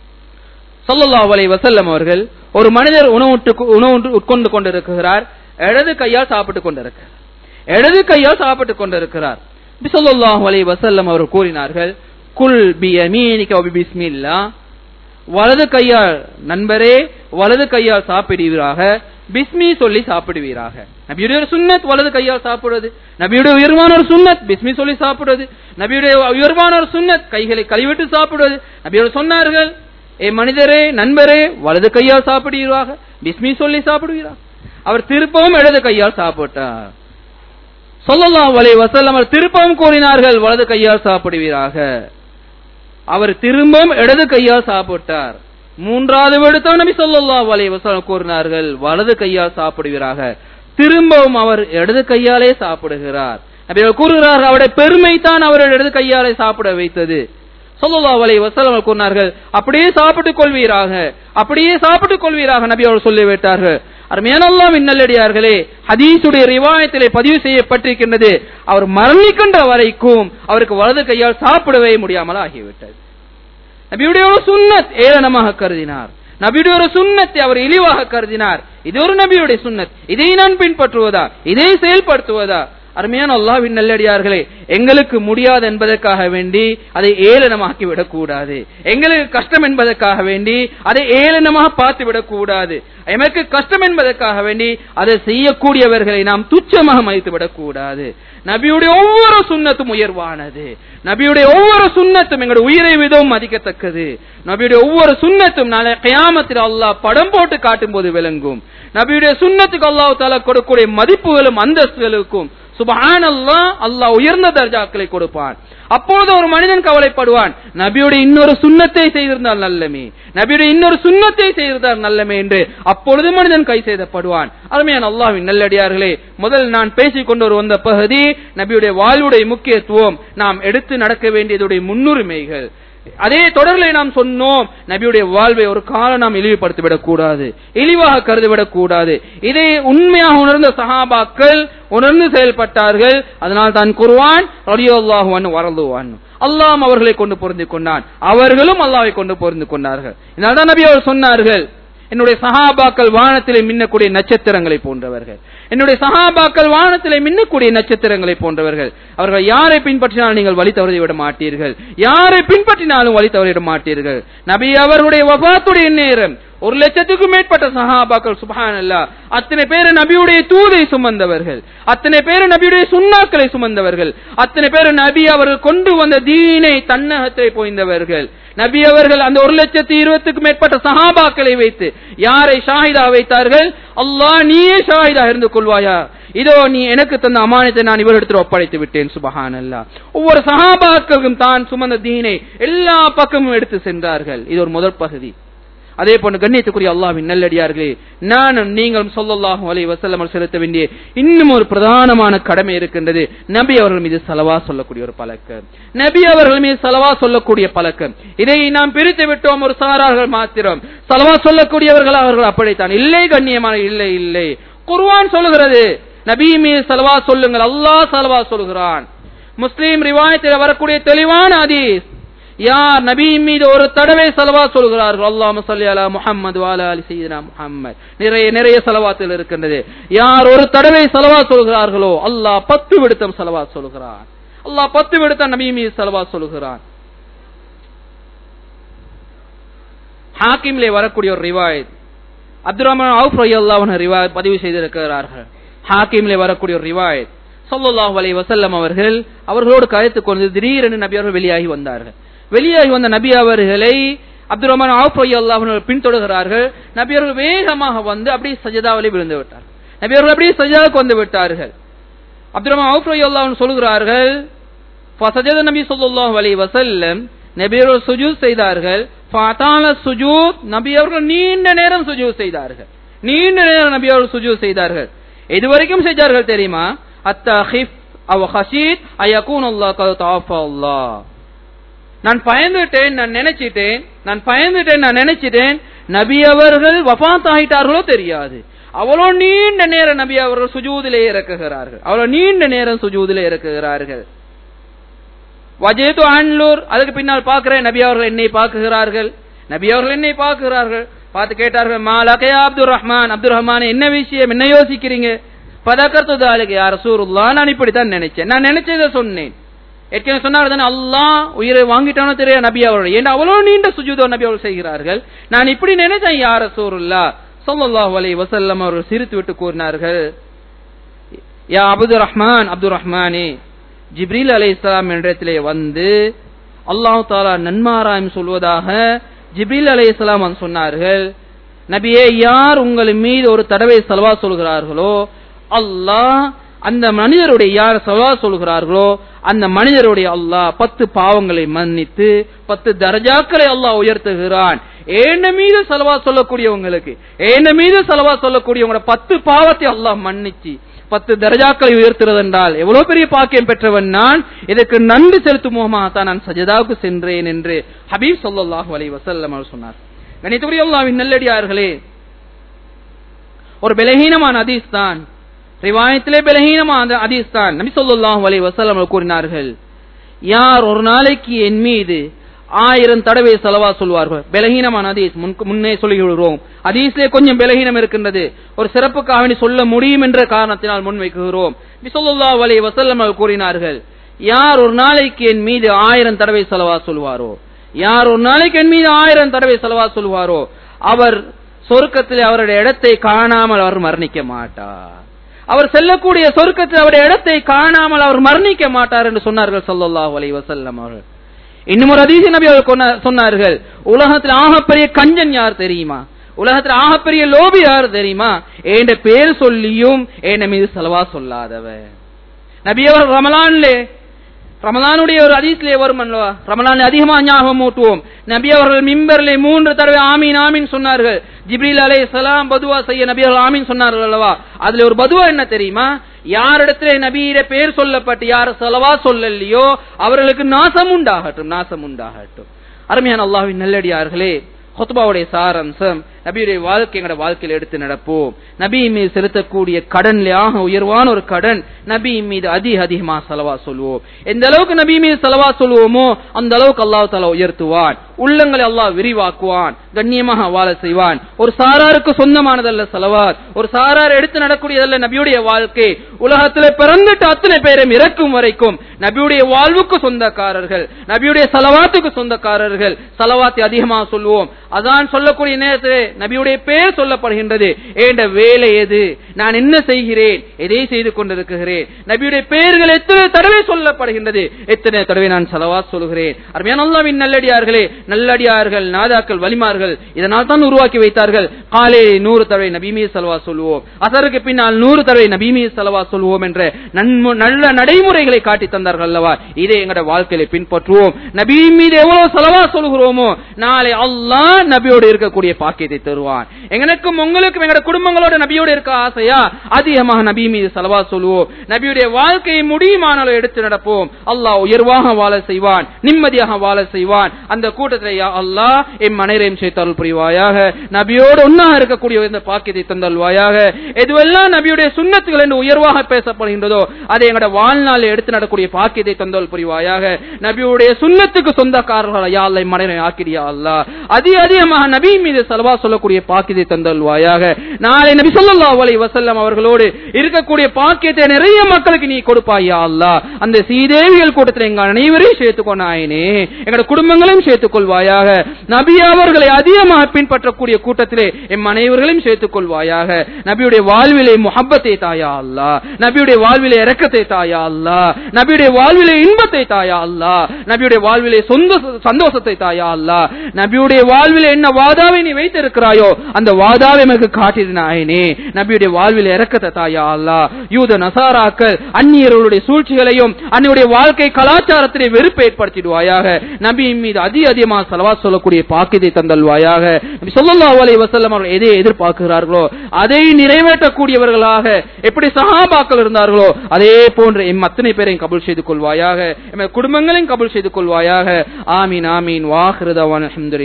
ஸல்லல்லாஹு அலைஹி வஸல்லம் அவர்கள் ஒரு மனிதர் உணவு உட்டு- உணவு உண்டு- உட்கொண்டு கொண்டிருக்கிறார் இடது கையால் சாப்பிட்டு கொண்டிருக்கிறார் இடது கையால் சாப்பிட்டு கொண்டிருக்கிறார் நபி ஸல்லல்லாஹு அலைஹி வஸல்லம் அவர் கூறினார்கள் குல் பி யமீனிக வ பிஸ்மில்லா வலது கையால் நண்பரே வலது கையால் சாப்பிடுவீராக பிஸ்மி சொல்லி சாப்பிடுவீராக நபியுடைய ஒரு சுன்னத் வலது கையால் சாப்பிடுவது நபியுடைய உயர்வான ஒரு சுன்னத் பிஸ்மி சொல்லி சாப்பிடுவது நபியுடைய உயர்வான ஒரு சுன்னத் கைகளை கழுவிட்டு சாப்பிடுவது நபியோடு சொன்னார்கள் ஏ மனிதரே நண்பரே வலது கையால் சாப்பிடுவீராக பிஸ்மி சொல்லி சாப்பிடுவீராக அவர் திருப்பவும் இடது கையால் சாப்பிட்டார் சொல்லலாம் வலை வசல்லம் அவர் திருப்பவும் கூறினார்கள் வலது கையால் சாப்பிடுவீராக அவர் திரும்பவும் இடது கையால் சாப்பிட்டார் மூன்றாவது விடுத்தம் நபி ஸல்லல்லாஹு அலைஹி வஸல்லம் கூறினார்கள் வலது கையால் சாப்பிடுவீராக திரும்பவும் அவர் இடது கையாலே சாப்பிடுகிறார் நபி அவர்கள் கூறுகிறார்கள் அவருடைய பெருமை தான் அவர் இடது கையாலே சாப்பிட வைத்தது ஸல்லல்லாஹு அலைஹி வஸல்லம் அவர்கள் கூறினார்கள் அப்படியே சாப்பிட்டுக் கொள்வீராக அப்படியே சாப்பிட்டுக் கொள்வீராக நபி அவர்கள் சொல்லிவிட்டார்கள் அருமையான அல்லாஹ்வின் நல்லடியார்களே ஹதீஸுடைய ரிவாயத்திலே பதிவு செய்யப்பட்டிருக்கின்றது அவர் மரணிக்கின்ற வரைக்கும் அவருக்கு வலது கையால் சாப்பிடவே முடியாமல் ஆகிவிட்டது நபியுடைய ஒரு சுன்னத் ஏளனமாக கருதினார் நபியுடைய ஒரு சுன்னத்தை அவர் இழிவாக கருதினார் இது ஒரு நபியுடைய சுன்னத் இதை நான் பின்பற்றுவதா இதை செயல்படுத்துவதா அருமையான அல்லாஹ்வின் நல்லடியார்களே எங்களுக்கு முடியாது என்பதற்காக வேண்டி அதை ஏளனமாக்கி விடக்கூடாது எங்களுக்கு கஷ்டம் என்பதற்காக வேண்டி அதை ஏளனமாக பார்த்து விடக்கூடாது எமக்கு கஷ்டம் என்பதற்காக வேண்டி அதை செய்யக்கூடியவர்களை நாம் துச்சமாக மதித்து விடக்கூடாது நபியுடைய ஒவ்வொரு சுண்ணத்தும் உயர்வானது நபியுடைய ஒவ்வொரு சுண்ணத்தும் எங்களுடைய உயிரை விதவும் மதிக்கத்தக்கது நபியுடைய ஒவ்வொரு சுண்ணத்தும் நாளை கயாமத்தில் அல்லாஹ் படம் போட்டு காட்டும் போது விளங்கும் நபியுடைய சுண்ணத்துக்கு அல்லாஹ் தாலா கொடுக்கக்கூடிய மதிப்புகளும் அந்தஸ்துகளுக்கும் சுபஹானல்லாஹ் அல்லாஹ் உயர்ந்த தர்ஜாக்களை கொடுப்பான் அப்போது ஒரு மனிதன் கவலைப்படுவான் நபியுடைய இன்னொரு சுண்ணத்தை செய்திருந்தால் நல்லமே நபியுடைய இன்னொரு சுண்ணத்தை செய்திருந்தால் நல்லமே என்று அப்பொழுது மனிதன் கை செய்தப்படுவான் அருமையான அல்லாஹ்வின் நல்லடியார்களே முதல் நான் பேசிக் கொண்டு ஒரு வந்த பகுதி நபியுடைய வாழ்வுடைய முக்கியத்துவம் நாம் எடுத்து நடக்க வேண்டியதுடைய முன்னுரிமைகள் அதே தொடரில் நாம் சொன்னோம் நபியுடைய வாழ்வை ஒரு காலம் நாம் இழிவுபடுத்திவிடக் கூடாது இழிவாக கருதிவிடக் கூடாது இதை உண்மையாக உணர்ந்த சஹாபாக்கள் உணர்ந்து செயல்பட்டார்கள் அதனால் தான் குர்வான் ரலியல்லாஹு வரலுவான் அல்லாம் அவர்களை கொண்டு பொருந்திக் கொண்டான் அவர்களும் அல்லாவை கொண்டு பொருந்து கொண்டார்கள் இதனால்தான் நபி அவர் சொன்னார்கள் என்னுடைய சஹாபாக்கள் வானத்திலே மின்னக்கூடிய நட்சத்திரங்களை போன்றவர்கள் என்னுடைய சஹாபாக்கள் வானத்திலே மின்னக்கூடிய நட்சத்திரங்களை போன்றவர்கள் அவர்கள் யாரை பின்பற்றினாலும் நீங்கள் வழி தவறி விட மாட்டீர்கள் யாரை பின்பற்றினாலும் வழி தவறிவிட மாட்டீர்கள் நபி அவர்களுடைய வபாத்துடைய நேரம் ஒரு லட்சத்துக்கும் மேற்பட்ட சஹாபாக்கள் சுபஹான் அல்லா அத்தனை பேர் நபியுடைய தூதை சுமந்தவர்கள் அத்தனை பேர் நபியுடைய சுண்ணாக்களை சுமந்தவர்கள் அத்தனை பேர் நபி அவர்கள் கொண்டு வந்த தீனை தன்னகத்தை போய்ந்தவர்கள் நபி அவர்கள் அந்த ஒரு லட்சத்தி இருபத்துக்கும் மேற்பட்ட சஹாபாக்களை வைத்து யாரை ஷாஹிதா வைத்தார்கள் அல்லாஹ் நீயே ஷாஹிதா இருந்து கொள்வாயா இதோ நீ எனக்கு தந்த அமானத்தை நான் இவரிடத்தில் ஒப்படைத்து விட்டேன் சுபஹான் அல்லா ஒவ்வொரு சஹாபாக்களுக்கும் தான் சுமந்த தீனை எல்லா பக்கமும் எடுத்து சென்றார்கள் இது ஒரு முதல் பகுதி அதே போன்று கண்ணியத்துக்குரிய அல்லாஹ்வின் நல்லடியார்களே நானும் நீங்களும் சொல்லல்லாஹு அலைஹி வஸல்லம் செலுத்த வேண்டிய இன்னும் ஒரு பிரதானமான கடமை இருக்கின்றது நபி அவர்கள் மீது சலவா சொல்லக்கூடிய ஒரு பழக்கம் நபி அவர்கள் மீது சலவா சொல்லக்கூடிய பழக்கம் இதை நாம் பிரித்து விட்டோம் ஒரு சாரார்கள் மாத்திரம் சலவா சொல்லக்கூடியவர்கள் அவர்கள் அப்படித்தான் இல்லை கண்ணியமான இல்லை இல்லை குர்ஆன் சொல்லுகிறது நபி மீது சலவா சொல்லுங்கள் அல்லாஹ் சலவா சொல்கிறான் முஸ்லீம் ரிவாயத்தில் வரக்கூடிய தெளிவான ஹதீஸ் யார் நபியின் மீது ஒரு தடவை செலவா சொல்கிறார்கள் அல்லாஹ் சல்லி அலா முஹம்மது வாலா அலி சையீனா முஹம்மத் நிறைய நிறைய செலவாத்தில் இருக்கின்றது யார் ஒரு தடவை செலவா சொல்கிறார்களோ அல்லாஹ் பத்து விடுத்தம் செலவா சொல்கிறான் அல்லாஹ் பத்து விடுத்தம் நபி மீது செலவா சொல்கிறான் ஹாக்கிம்லே வரக்கூடிய ஒரு ரிவாயத் அப்துல் ரஹ்மான் அவுஃப் ரலியல்லாஹு ரிவாயத் பதிவு செய்திருக்கிறார்கள் ஹாக்கிம்லே வரக்கூடிய ஒரு ரிவாயத் ஸல்லல்லாஹு அலைஹி வஸல்லம் அவர்கள் அவர்களோடு கரைத்து கொண்டு திடீரென்று நபி அவர்கள் வெளியாகி வந்தார்கள் வெளியாகி வந்த நபி அவர்களை அப்துல் ரஹ்மான் அவுஃப் ரலியல்லாஹு அன்ஹு பின்தொடர்கிறார்கள் நபி அவர்கள் வேகமாக வந்து அப்படியே சஜதாவிலே விழுந்து விட்டார் நபி அவர்கள் அப்படியே சஜதாவுக்கு வந்து விட்டார்கள் அப்துல் ரஹ்மான் அவுஃப் ரலியல்லாஹு அன்ஹு சொல்கிறார்கள் ஃபசஜத நபி ஸல்லல்லாஹு அலைஹி வஸல்லம் நபி அவர்கள் சுஜூத் செய்தார்கள் ஃபஅதால சுஜூத் நபி அவர்கள் நீண்ட நேரம் சுஜூத் செய்தார்கள் நீண்ட நேரம் நபி அவர்கள் சுஜூத் செய்தார்கள் இதுவரைக்கும் செஞ்சார்கள் தெரியுமா அத்தா ஹிஃப் அவ ஹஷீத் ஐயகூன் அல்லாஹ் கது தாஃபா அல்லாஹ் நான் பயந்துட்டேன் நான் நினைச்சிட்டேன் நான் பயந்துட்டேன் நான் நினைச்சிட்டேன் நபி அவர்கள் வஃபாத் ஆயிட்டார்களோ தெரியாது அவ்வளோ நீண்ட நேரம் நபி அவர்கள் சுஜூதிலே இறக்குகிறார்கள் அவ்வளோ நீண்ட நேரம் சுஜூதிலே இறக்குகிறார்கள் வஜேது ஆன்லூர் அதுக்கு பின்னால் பார்க்கிறேன் நபி அவர்கள் என்னை பார்க்குகிறார்கள் நபி அவர்கள் என்னை பார்க்குகிறார்கள் பார்த்து கேட்டார்கள் மாலகையா அப்துல் ரஹ்மான் அப்துல் ரஹ்மான் என்ன விஷயம் என்ன யோசிக்கிறீங்க பதக்கர்த்து தாலுக்கு யார் சூருல்லா நான் இப்படித்தான் நினைச்சேன் நான் நினைச்சதை சொன்னேன் ஏற்கனவே சொன்னார் தானே அல்லாஹ் உயிரை வாங்கிட்டானோ தெரியாது நபி அவர்கள் ஏன்னா அவ்வளவு நீண்ட சுஜூதோ நபி அவர்கள் செய்கிறார்கள் நான் இப்படி நினைச்சேன் யார் சூருல்லா சொல்லல்லாஹு அலைஹி வஸல்லம் அவர்கள் சிரித்து விட்டு கூறினார்கள் யா அப்துல் ரஹ்மான் அப்துல் ரஹ்மானே ஜிப்ரீல் அலை இஸ்லாம் இடத்திலே வந்து அல்லாஹு தாலா நன்மாராயம் சொல்வதாக ஜிப்ரீல் அலை இஸ்லாம் சொன்னார்கள் நபியே யார் உங்கள் மீது ஒரு தடவை செலவா சொல்கிறார்களோ அல்லாஹ் அந்த மனிதருடைய யார் செலவா சொல்கிறார்களோ அந்த மனிதருடைய அல்லாஹ் பத்து பாவங்களை மன்னித்து பத்து தரஜாக்களை அல்லாஹ் உயர்த்துகிறான் ஏன மீது செலவா சொல்லக்கூடியவங்களுக்கு ஏன மீது செலவா சொல்லக்கூடியவங்களோட பத்து பாவத்தை அல்லாஹ் மன்னிச்சு பத்து தரஜாக்களை உயர்த்துறது என்றால் எவ்வளவு பெரிய பாக்கியம் பெற்றவன் நான் இதற்கு நன்றி செலுத்தும் முகமாகத்தான் நான் சஜதாவுக்கு சென்றேன் என்று ஹபீப் சொல்லாஹு அலி வசல்லம் அவர் சொன்னார் கணித்துக்குரிய அல்லாவின் நல்லடியார்களே ஒரு பலகீனமான அதீஸ் தான் ரிவாயத்திலே பலகீனமான அதீஸ் தான் நபி சொல்லாஹு அலி வசல்லம் கூறினார்கள் யார் ஒரு நாளைக்கு என் மீது ஆயிரம் தடவை செலவா சொல்வார்கள் பலகீனமான அதீஸ் முன்னே சொல்லுகிறோம் அதீஸ்லே கொஞ்சம் பலகீனம் இருக்கின்றது ஒரு சிறப்புக்காக சொல்ல முடியும் என்ற காரணத்தினால் முன்வைக்குகிறோம் பிசல்லா அலை வசல்லம் கூறினார்கள் யார் ஒரு நாளைக்கு என் மீது ஆயிரம் தடவை செலவா சொல்வாரோ யார் ஒரு நாளைக்கு என் மீது ஆயிரம் தடவை செலவா சொல்வாரோ அவர் சொர்க்கத்தில் அவருடைய இடத்தை காணாமல் அவர் மரணிக்க மாட்டார் அவர் செல்லக்கூடிய சொர்க்கத்தில் அவருடைய இடத்தை காணாமல் அவர் மரணிக்க மாட்டார் என்று சொன்னார்கள் சொல்லல்லாஹு அலை வசல்லம் அவர்கள் இன்னும் ஒரு அதிசய நபி அவர்கள் சொன்னார்கள் உலகத்தில் ஆகப்பெரிய கஞ்சன் யார் தெரியுமா உலகத்தில் ஆகப்பெரிய லோபி யார் தெரியுமா என்ற பேர் சொல்லியும் என் மீது செலவா சொல்லாதவ நபி அவர் ரமலான்லே ரமலானுடைய ஒரு அதிசலே வரும் அல்லவா ரமலான் அதிகமா ஞாபகம் ஊட்டுவோம் நபி அவர்கள் மிம்பர்லே மூன்று தடவை ஆமீன் ஆமீன் சொன்னார்கள் ஜிப்ரீல் அலை சலாம் பதுவா செய்ய நபி அவர்கள் ஆமீன் சொன்னார்கள் அல்லவா அதுல ஒரு பதுவா என்ன தெரியுமா யாரிடத்திலே நபியிட பேர் சொல்லப்பட்டு யார் செலவா சொல்லலையோ அவர்களுக்கு நாசம் உண்டாகட்டும் நாசம் உண்டாகட்டும் அருமையான அல்லாஹ்வின் நல்லடியார்களே ஹொத்பாவுடைய சாரம்சம் நபியுடைய வாழ்க்கை எங்களோட வாழ்க்கையில் எடுத்து நடப்போம் நபி மீது செலுத்தக்கூடிய கடன்ல ஆக உயர்வான ஒரு கடன் நபி மீது அதிக அதிகமா செலவா சொல்லுவோம் எந்த அளவுக்கு நபி மீது செலவா சொல்லுவோமோ அந்த அளவுக்கு அல்லாஹ் தலா உயர்த்துவான் உள்ளங்களை அல்லாஹ் விரிவாக்குவான் கண்ணியமாக வாழ செய்வான் ஒரு சாராருக்கு சொந்தமானதல்ல செலவாத் ஒரு சாரார் எடுத்து நடக்கூடியதல்ல நபியுடைய வாழ்க்கை உலகத்துல பிறந்துட்டு அத்தனை பேரும் இறக்கும் வரைக்கும் நபியுடைய வாழ்வுக்கு சொந்தக்காரர்கள் நபியுடைய செலவாத்துக்கு சொந்தக்காரர்கள் செலவாத்தை அதிகமாக சொல்லுவோம் அதான் சொல்லக்கூடிய நேரத்திலே நபியுடைய பேர் சொல்லப்படுகின்றது ஏண்ட வேலை எது நான் என்ன செய்கிறேன் எதை செய்து கொண்டிருக்கிறேன் நபியுடைய பெயர்கள் எத்தனை தடவை சொல்லப்படுகின்றது எத்தனை தடவை நான் செலவா சொல்கிறேன் அருமையான அல்லாவின் நல்லடியார்களே நல்லடியார்கள் நாதாக்கள் வலிமார்கள் இதனால் தான் உருவாக்கி வைத்தார்கள் காலை நூறு தடவை நபிமீ செலவா சொல்லுவோம் அசருக்கு பின்னால் நூறு தடவை நபிமீ செலவா சொல்லுவோம் என்ற நன்மு நல்ல நடைமுறைகளை காட்டி தந்தார்கள் அல்லவா இதை எங்கட வாழ்க்கையில பின்பற்றுவோம் நபி மீது எவ்வளவு செலவா சொல்கிறோமோ நாளை அல்லாஹ் நபியோடு இருக்கக்கூடிய பாக்கியத்தை தருவான் எங்களுக்கும் உங்களுக்கும் எங்கட குடும்பங்களோட நபியோடு இருக்க ஆசையா அதிகமாக நபி மீது செலவா சொல்லுவோம் நபியுடைய வாழ்க்கையை முடியுமானாலும் எடுத்து நடப்போம் அல்லாஹ் உயர்வாக வாழ செய்வான் நிம்மதியாக வாழ செய்வான் அந்த கூட்டத்தில் யா அல்லாஹ் எம் மனைரையும் சேர்த்தருள் புரிவாயாக நபியோடு ஒன்னாக இருக்கக்கூடிய இந்த பாக்கியத்தை தந்தல்வாயாக எதுவெல்லாம் நபியுடைய சுண்ணத்துகள் என்று உயர்வாக பேசப்படுகின்றதோ அதை எங்களோட வாழ்நாளில் எடுத்து நடக்கூடிய பாக்கியத்தை தந்தல் புரிவாயாக நபியுடைய சுண்ணத்துக்கு சொந்தக்காரர்கள் யா அல்லா மனைரை ஆக்கிறியா அல்லாஹ் அதி அதிகமாக நபி மீது செலவா சொல்லக்கூடிய பாக்கியத்தை தந்தல்வாயாக நாளை நபி ஸல்லல்லாஹு அலைஹி வஸல்லம் அவர்களோடு இருக்கக்கூடிய பாக்கியத்தை நிறைய மக்களுக்கு நீ கொடுப்பாயா அல்லாஹ் அந்த சீதேவிகள் கூட்டத்தில் எங்க அனைவரையும் சேர்த்துக்கொண்டாயினே எங்களோட குடும்பங்களையும் சேர்த்துக் கொள்வாயாக நபி அவர்களை அதிகமாக பின்பற்றக்கூடிய கூட்டத்திலே எம் அனைவர்களையும் சேர்த்துக் கொள்வாயாக நபியுடைய வாழ்விலே முஹப்பத்தை தாயா அல்லா நபியுடைய வாழ்விலே இரக்கத்தை தாயா அல்லா நபியுடைய வாழ்விலே இன்பத்தை தாயா அல்லா நபியுடைய வாழ்விலே சொந்த சந்தோஷத்தை தாயா அல்லா நபியுடைய வாழ்விலே என்ன வாதாவை நீ வைத்திருக்கிறாயோ அந்த வாதாவை எனக்கு காட்டினாயனே நபியுடைய வாழ்விலே இரக்கத்தை தாயா அல்லா யூத நசாராக்கள் அந்நியர்களுடைய சூழ்ச்சிகளையும் அன்னையுடைய வாழ்க்கை கலாச்சாரத்திலே வெறுப்பு ஏற்படுத்திடுவாயாக நபி மீது அதி அதிகமாக செலவா சொல்லக்கூடிய பாக்கியத்தை தந்தல்வாயாக நபி ஸல்லல்லாஹு அலைஹி வஸல்லம் அவர்கள் எதை எதிர்பார்க்கிறார்களோ அதை நிறைவேற்றக்கூடியவர்களாக எப்படி சஹாபாக்கள் இருந்தார்களோ அதே போன்று எம் அத்தனை பேரையும் கபூல் செய்து கொள்வாயாக எம் குடும்பங்களையும் கபூல் செய்து கொள்வாயாக ஆமீன் ஆமீன் வாஹிருதவான் அல்ஹம்துலில்லாஹ்